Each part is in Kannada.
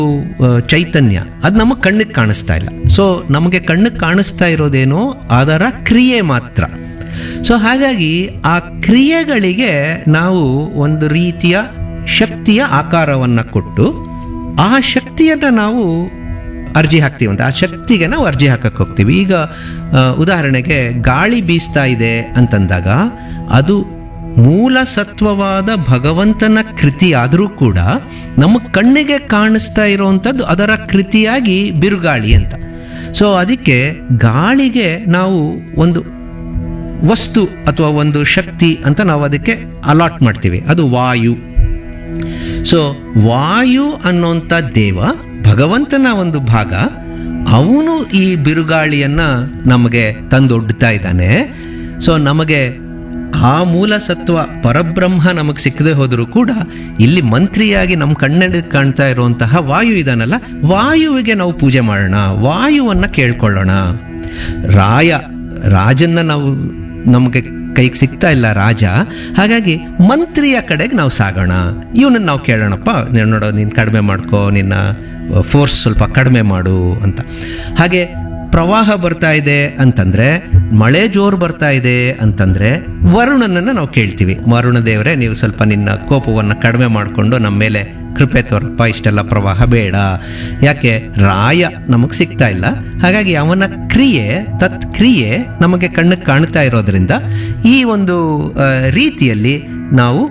ಆ, ಚೈತನ್ಯ ಅದು ನಮಗೆ ಕಣ್ಣಿಗೆ ಕಾಣಿಸ್ತಾ ಇಲ್ಲ ಸೊ ನಮಗೆ ಕಣ್ಣಿಗೆ ಕಾಣಿಸ್ತಾ ಇರೋದೇನೋ ಅದರ ಕ್ರಿಯೆ ಮಾತ್ರ ಸೊ ಹಾಗಾಗಿ ಆ ಕ್ರಿಯೆಗಳಿಗೆ ನಾವು ಒಂದು ರೀತಿಯ ಶಕ್ತಿಯ ಆಕಾರವನ್ನು ಕೊಟ್ಟು ಆ ಶಕ್ತಿಯನ್ನು ನಾವು ಅರ್ಜಿ ಹಾಕ್ತೀವಂತ ಆ ಶಕ್ತಿಗೆ ನಾವು ಅರ್ಜಿ ಹಾಕಕ್ಕೆ ಹೋಗ್ತೀವಿ ಈಗ ಆ, ಉದಾಹರಣೆಗೆ ಗಾಳಿ ಬೀಸ್ತಾ ಇದೆ ಅಂತಂದಾಗ ಅದು ಮೂಲ ಸತ್ವವಾದ ಭಗವಂತನ ಕೃತಿ ಆದರೂ ಕೂಡ ನಮ್ಮ ಕಣ್ಣಿಗೆ ಕಾಣಿಸ್ತಾ ಇರುವಂಥದ್ದು ಅದರ ಕೃತಿಯಾಗಿ ಬಿರುಗಾಳಿ ಅಂತ ಸೊ ಅದಕ್ಕೆ ಗಾಳಿಗೆ ನಾವು ಒಂದು ವಸ್ತು ಅಥವಾ ಒಂದು ಶಕ್ತಿ ಅಂತ ನಾವು ಅದಕ್ಕೆ ಅಲಾಟ್ ಮಾಡ್ತೀವಿ ಅದು ವಾಯು ಸೊ ವಾಯು ಅನ್ನೋಂಥ ದೇವ ಭಗವಂತನ ಒಂದು ಭಾಗ ಅವನು ಈ ಬಿರುಗಾಳಿಯನ್ನ ನಮಗೆ ತಂದೊಡ್ತಾ ಇದ್ದಾನೆ ಸೊ ನಮಗೆ ಆ ಮೂಲ ಸತ್ವ ಪರಬ್ರಹ್ಮ ನಮಗೆ ಸಿಕ್ಕದೆ ಹೋದರೂ ಕೂಡ ಇಲ್ಲಿ ಮಂತ್ರಿಯಾಗಿ ನಮ್ಮ ಕಣ್ಣಿಗೆ ಕಾಣ್ತಾ ಇರುವಂತಹ ವಾಯು ಇದಾನಲ್ಲ ವಾಯುವಿಗೆ ನಾವು ಪೂಜೆ ಮಾಡೋಣ ವಾಯುವನ್ನು ಕೇಳ್ಕೊಳ್ಳೋಣ ರಾಯ ರಾಜನ್ನ ನಾವು ನಮಗೆ ಕೈಗೆ ಸಿಗ್ತಾ ಇಲ್ಲ ರಾಜ ಹಾಗಾಗಿ ಮಂತ್ರಿಯ ಕಡೆಗೆ ನಾವು ಸಾಗೋಣ ಇವನನ್ನು ನಾವು ಕೇಳೋಣಪ್ಪ ನೀನು ನೋಡೋ ನೀನು ಕಡಿಮೆ ಮಾಡ್ಕೋ ನಿನ್ನ ಫೋರ್ಸ್ ಸ್ವಲ್ಪ ಕಡಿಮೆ ಮಾಡು ಅಂತ ಹಾಗೆ ಪ್ರವಾಹ ಬರ್ತಾ ಇದೆ ಅಂತಂದ್ರೆ ಮಳೆ ಜೋರು ಬರ್ತಾ ಇದೆ ಅಂತಂದ್ರೆ ವರುಣನನ್ನು ನಾವು ಕೇಳ್ತೀವಿ ವರುಣ ದೇವರೇ ನೀವು ಸ್ವಲ್ಪ ನಿನ್ನ ಕೋಪವನ್ನು ಕಡಿಮೆ ಮಾಡಿಕೊಂಡು ನಮ್ಮ ಮೇಲೆ ಕೃಪೆ ತೋರಪ್ಪ ಇಷ್ಟೆಲ್ಲ ಪ್ರವಾಹ ಬೇಡ ಯಾಕೆ ರಾಯ ನಮಗೆ ಸಿಗ್ತಾ ಇಲ್ಲ ಹಾಗಾಗಿ ಅವನ ಕ್ರಿಯೆ ತತ್ ಕ್ರಿಯೆ ನಮಗೆ ಕಣ್ಣಿಗೆ ಕಾಣ್ತಾ ಇರೋದ್ರಿಂದ ಈ ಒಂದು ಆ, ರೀತಿಯಲ್ಲಿ ನಾವು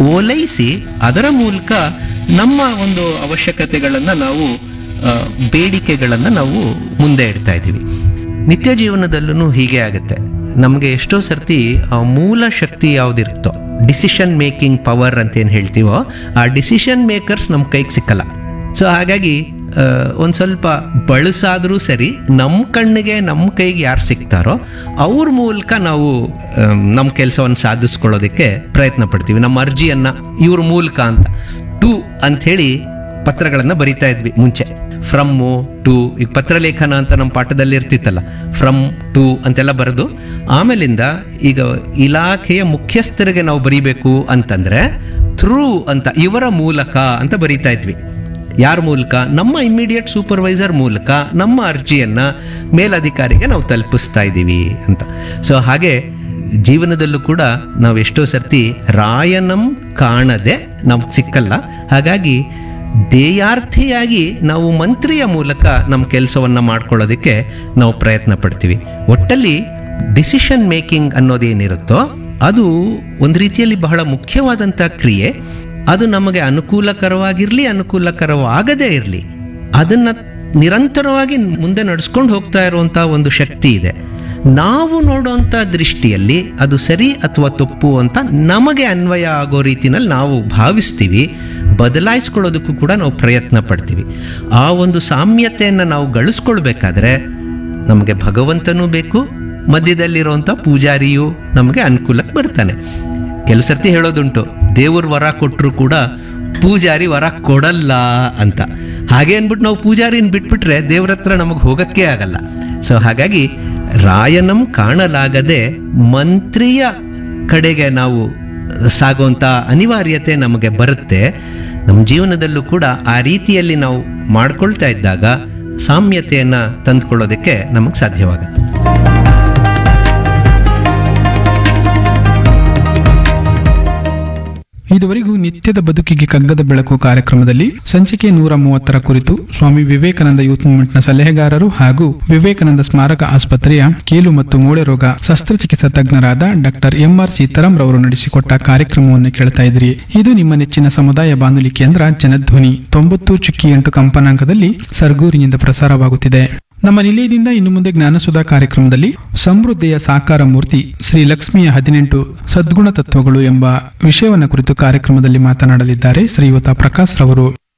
ಓಲೈಸಿ ಅದರ ಮೂಲಕ ನಮ್ಮ ಒಂದು ಅವಶ್ಯಕತೆಗಳನ್ನು ನಾವು ಆ, ಬೇಡಿಕೆಗಳನ್ನು ನಾವು ಮುಂದೆ ಇಡ್ತಾ ಇದ್ದೀವಿ ನಿತ್ಯ ಜೀವನದಲ್ಲೂ ಹೀಗೆ ಆಗುತ್ತೆ ನಮಗೆ ಎಷ್ಟೋ ಸರ್ತಿ ಆ ಮೂಲ ಶಕ್ತಿ ಯಾವುದಿರುತ್ತೋ ಡಿಸಿಷನ್ ಮೇಕಿಂಗ್ ಪವರ್ ಅಂತ ಏನು ಹೇಳ್ತೀವೋ ಆ ಡಿಸಿಷನ್ ಮೇಕರ್ಸ್ ನಮ್ಮ ಕೈಗೆ ಸಿಕ್ಕಲ್ಲ ಸೊ ಹಾಗಾಗಿ ಒಂದು ಸ್ವಲ್ಪ ಬಳಸಾದರೂ ಸರಿ ನಮ್ಮ ಕಣ್ಣಿಗೆ ನಮ್ಮ ಕೈಗೆ ಯಾರು ಸಿಗ್ತಾರೋ ಅವ್ರ ಮೂಲಕ ನಾವು ನಮ್ಮ ಕೆಲಸವನ್ನು ಸಾಧಿಸ್ಕೊಳ್ಳೋದಕ್ಕೆ ಪ್ರಯತ್ನ ಪಡ್ತೀವಿ ನಮ್ಮ ಅರ್ಜಿಯನ್ನು ಇವ್ರ ಮೂಲಕ ಅಂತ ಟು ಅಂಥೇಳಿ ಪತ್ರಗಳನ್ನು ಬರಿತಾ ಇದ್ವಿ ಮುಂಚೆ ಫ್ರಮ್ಮು ಟು ಈಗ ಪತ್ರಲೇಖನ ಅಂತ ನಮ್ಮ ಪಾಠದಲ್ಲಿ ಇರ್ತಿತ್ತಲ್ಲ ಫ್ರಮ್ ಟು ಅಂತೆಲ್ಲ ಬರೆದು ಆಮೇಲಿಂದ ಈಗ ಇಲಾಖೆಯ ಮುಖ್ಯಸ್ಥರಿಗೆ ನಾವು ಬರಿಬೇಕು ಅಂತಂದ್ರೆ ಥ್ರೂ ಅಂತ ಇವರ ಮೂಲಕ ಅಂತ ಬರಿತಾ ಇದ್ವಿ ಯಾರ ಮೂಲಕ ನಮ್ಮ ಇಮ್ಮಿಡಿಯೇಟ್ ಸೂಪರ್ವೈಸರ್ ಮೂಲಕ ನಮ್ಮ ಅರ್ಜಿಯನ್ನ ಮೇಲಧಿಕಾರಿಗೆ ನಾವು ತಲುಪಿಸ್ತಾ ಇದ್ದೀವಿ ಅಂತ ಸೊ ಹಾಗೆ ಜೀವನದಲ್ಲೂ ಕೂಡ ನಾವು ಎಷ್ಟೋ ಸರ್ತಿ ರಾಯನಂ ಕಾಣದೆ ನಮ್ಗೆ ಸಿಕ್ಕಲ್ಲ ಹಾಗಾಗಿ ದೇಯಾರ್ಥಿಯಾಗಿ ನಾವು ಮಂತ್ರಿಯ ಮೂಲಕ ನಮ್ಮ ಕೆಲಸವನ್ನು ಮಾಡ್ಕೊಳ್ಳೋದಕ್ಕೆ ನಾವು ಪ್ರಯತ್ನ ಪಡ್ತೀವಿ ಒಟ್ಟಲ್ಲಿ ಡಿಸಿಷನ್ ಮೇಕಿಂಗ್ ಅನ್ನೋದೇನಿರುತ್ತೋ ಅದು ಒಂದು ರೀತಿಯಲ್ಲಿ ಬಹಳ ಮುಖ್ಯವಾದಂಥ ಕ್ರಿಯೆ ಅದು ನಮಗೆ ಅನುಕೂಲಕರವಾಗಿರಲಿ ಅನುಕೂಲಕರವಾಗದೇ ಇರಲಿ ಅದನ್ನು ನಿರಂತರವಾಗಿ ಮುಂದೆ ನಡೆಸ್ಕೊಂಡು ಹೋಗ್ತಾ ಇರುವಂಥ ಒಂದು ಶಕ್ತಿ ಇದೆ ನಾವು ನೋಡುವಂಥ ದೃಷ್ಟಿಯಲ್ಲಿ ಅದು ಸರಿ ಅಥವಾ ತಪ್ಪು ಅಂತ ನಮಗೆ ಅನ್ವಯ ಆಗೋ ರೀತಿನಲ್ಲಿ ನಾವು ಭಾವಿಸ್ತೀವಿ ಬದಲಾಯಿಸ್ಕೊಳ್ಳೋದಕ್ಕೂ ಕೂಡ ನಾವು ಪ್ರಯತ್ನ ಪಡ್ತೀವಿ ಆ ಒಂದು ಸಾಮ್ಯತೆಯನ್ನು ನಾವು ಗಳಿಸ್ಕೊಳ್ಬೇಕಾದ್ರೆ ನಮಗೆ ಭಗವಂತನೂ ಬೇಕು ಮಧ್ಯದಲ್ಲಿರುವಂಥ ಪೂಜಾರಿಯು ನಮಗೆ ಅನುಕೂಲಕ್ಕೆ ಬರ್ತಾನೆ ಕೆಲವು ಸರ್ತಿ ಹೇಳೋದುಂಟು ದೇವ್ರ ವರ ಕೊಟ್ಟರು ಕೂಡ ಪೂಜಾರಿ ವರ ಕೊಡಲ್ಲ ಅಂತ ಹಾಗೆ ಅಂದ್ಬಿಟ್ಟು ನಾವು ಪೂಜಾರಿನ ಬಿಟ್ಬಿಟ್ರೆ ದೇವ್ರ ಹತ್ರ ನಮಗೆ ಹೋಗಕ್ಕೆ ಆಗಲ್ಲ ಸೊ ಹಾಗಾಗಿ ರಾಯನಂ ಕಾಣಲಾಗದೆ ಮಂತ್ರಿಯ ಕಡೆಗೆ ನಾವು ಸಾಗುವಂಥ ಅನಿವಾರ್ಯತೆ ನಮಗೆ ಬರುತ್ತೆ ನಮ್ಮ ಜೀವನದಲ್ಲೂ ಕೂಡ ಆ ರೀತಿಯಲ್ಲಿ ನಾವು ಮಾಡ್ಕೊಳ್ತಾ ಇದ್ದಾಗ ಸಾಮ್ಯತೆಯನ್ನು ತಂದುಕೊಳ್ಳೋದಕ್ಕೆ ನಮಗೆ ಸಾಧ್ಯವಾಗುತ್ತೆ ಇದುವರೆಗೂ ನಿತ್ಯದ ಬದುಕಿಗೆ ಕಗ್ಗದ ಬೆಳಕು ಕಾರ್ಯಕ್ರಮದಲ್ಲಿ ಸಂಚಿಕೆ ನೂರ ಮೂವತ್ತರ ಕುರಿತು ಸ್ವಾಮಿ ವಿವೇಕಾನಂದ ಯೂತ್ ಮೂವ್ಮೆಂಟ್ನ ಸಲಹೆಗಾರರು ಹಾಗೂ ವಿವೇಕಾನಂದ ಸ್ಮಾರಕ ಆಸ್ಪತ್ರೆಯ ಕೀಲು ಮತ್ತು ಮೂಳೆ ರೋಗ ಶಸ್ತ್ರಚಿಕಿತ್ಸಾ ತಜ್ಞರಾದ ಡಾಕ್ಟರ್ ಎಂಆರ್ ಸೀತಾರಾಮ್ ರವರು ನಡೆಸಿಕೊಟ್ಟ ಕಾರ್ಯಕ್ರಮವನ್ನು ಕೇಳ್ತಾ ಇದ್ರಿ ಇದು ನಿಮ್ಮ ನೆಚ್ಚಿನ ಸಮುದಾಯ ಬಾನುಲಿ ಕೇಂದ್ರ ಜನಧ್ವನಿ ತೊಂಬತ್ತು ಚುಕ್ಕಿ ಎಂಟು ಕಂಪನಾಂಕದಲ್ಲಿ ಸರ್ಗೂರಿನಿಂದ ಪ್ರಸಾರವಾಗುತ್ತಿದೆ ನಮ್ಮ ನಿಲಯದಿಂದ ಇನ್ನು ಮುಂದೆ ಜ್ಞಾನಸುಧಾ ಕಾರ್ಯಕ್ರಮದಲ್ಲಿ ಸಮೃದ್ಧಿಯ ಸಾಕಾರ ಮೂರ್ತಿ ಶ್ರೀ ಲಕ್ಷ್ಮಿಯ ಹದಿನೆಂಟು ಸದ್ಗುಣ ತತ್ವಗಳು ಎಂಬ ವಿಷಯವನ್ನು ಕುರಿತು ಕಾರ್ಯಕ್ರಮದಲ್ಲಿ ಮಾತನಾಡಲಿದ್ದಾರೆ ಶ್ರೀಯುತ ಪ್ರಕಾಶ್ ರವರು